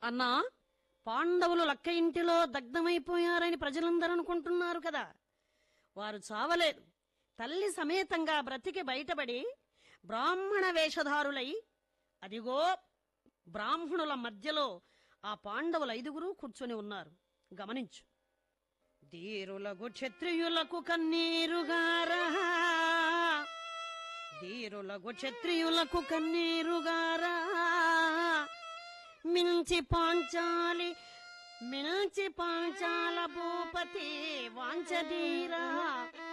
అన్నా పాండవులు లక్క ఇంటిలో దగ్ధమైపోయారని ప్రజలందరూ అనుకుంటున్నారు కదా వారు చావలేదు తల్లి సమేతంగా బ్రతికి బయటపడి బ్రాహ్మణ వేషధారులై అదిగో బ్రాహ్మణుల మధ్యలో ఆ పాండవులు ఐదుగురు కూర్చొని ఉన్నారు గమనించు ధీరులకు క్షత్రియులకు కన్నీరుగారా ధీరులకు క్షత్రియులకు కన్నీరుగారా మించి పాంచాలి మించి పాంచాల భూపతి వాంచదీరా